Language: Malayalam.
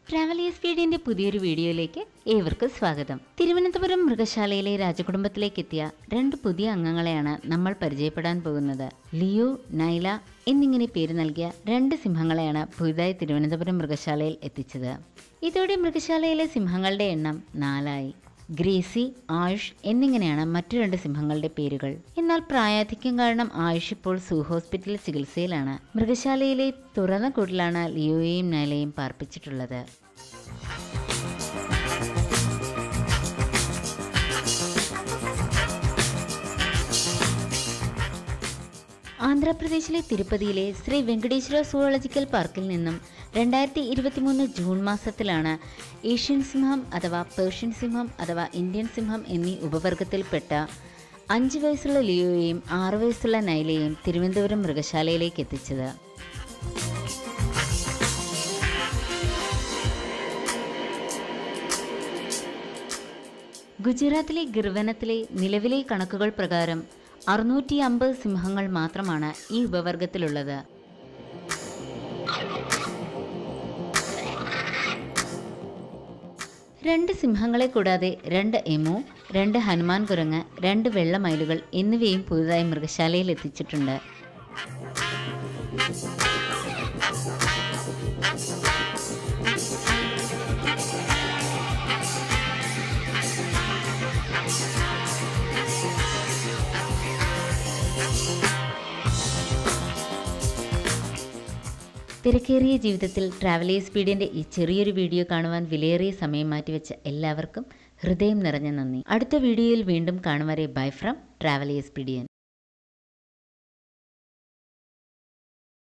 ട്രാവൽ സ്പീഡിന്റെ പുതിയൊരു വീഡിയോയിലേക്ക് ഏവർക്കും സ്വാഗതം തിരുവനന്തപുരം മൃഗശാലയിലെ രാജകുടുംബത്തിലേക്ക് എത്തിയ രണ്ട് പുതിയ അംഗങ്ങളെയാണ് നമ്മൾ പരിചയപ്പെടാൻ പോകുന്നത് ലിയോ നൈല എന്നിങ്ങനെ പേര് നൽകിയ രണ്ട് സിംഹങ്ങളെയാണ് പുതുതായി തിരുവനന്തപുരം മൃഗശാലയിൽ എത്തിച്ചത് ഇതോടെ മൃഗശാലയിലെ സിംഹങ്ങളുടെ എണ്ണം നാലായി ഗ്രേസി ആയുഷ് എന്നിങ്ങനെയാണ് മറ്റു രണ്ട് സിംഹങ്ങളുടെ പേരുകൾ എന്നാൽ പ്രായാധിക്യം കാരണം ആയുഷ് ഇപ്പോൾ സൂ ഹോസ്പിറ്റലിൽ ചികിത്സയിലാണ് മൃഗശാലയിലെ തുറന്ന കൂട്ടിലാണ് ലിയോയെയും നൈലയും പാർപ്പിച്ചിട്ടുള്ളത് ആന്ധ്രാപ്രദേശിലെ തിരുപ്പതിയിലെ ശ്രീ വെങ്കടേശ്വര സുവോളജിക്കൽ പാർക്കിൽ നിന്നും രണ്ടായിരത്തി ഇരുപത്തിമൂന്ന് ജൂൺ മാസത്തിലാണ് ഏഷ്യൻ സിംഹം അഥവാ പേർഷ്യൻ സിംഹം അഥവാ ഇന്ത്യൻ സിംഹം എന്നീ ഉപവർഗത്തിൽപ്പെട്ട അഞ്ച് വയസ്സുള്ള ലിയോയെയും ആറ് വയസ്സുള്ള നൈലയെയും തിരുവനന്തപുരം മൃഗശാലയിലേക്ക് എത്തിച്ചത് ഗുജറാത്തിലെ ഗിർവനത്തിലെ നിലവിലെ കണക്കുകൾ പ്രകാരം അറുന്നൂറ്റി അമ്പത് സിംഹങ്ങൾ മാത്രമാണ് ഈ ഉപവർഗത്തിലുള്ളത് രണ്ട് സിംഹങ്ങളെ കൂടാതെ രണ്ട് എമു രണ്ട് ഹനുമാൻ കുരങ്ങ് രണ്ട് വെള്ളമയിലുകൾ എന്നിവയും പുതുതായി മൃഗശാലയിൽ എത്തിച്ചിട്ടുണ്ട് തിരക്കേറിയ ജീവിതത്തിൽ ട്രാവലേഴ്സ് സ്പീഡിന്റെ ഈ ചെറിയൊരു വീഡിയോ കാണുവാൻ വിലയേറിയ സമയം മാറ്റിവെച്ച എല്ലാവർക്കും ഹൃദയം നിറഞ്ഞ നന്ദി അടുത്ത വീഡിയോയിൽ വീണ്ടും കാണും വരെ ബൈ ഫ്രം ട്രാവലേഴ്സ് പീഡിയൻ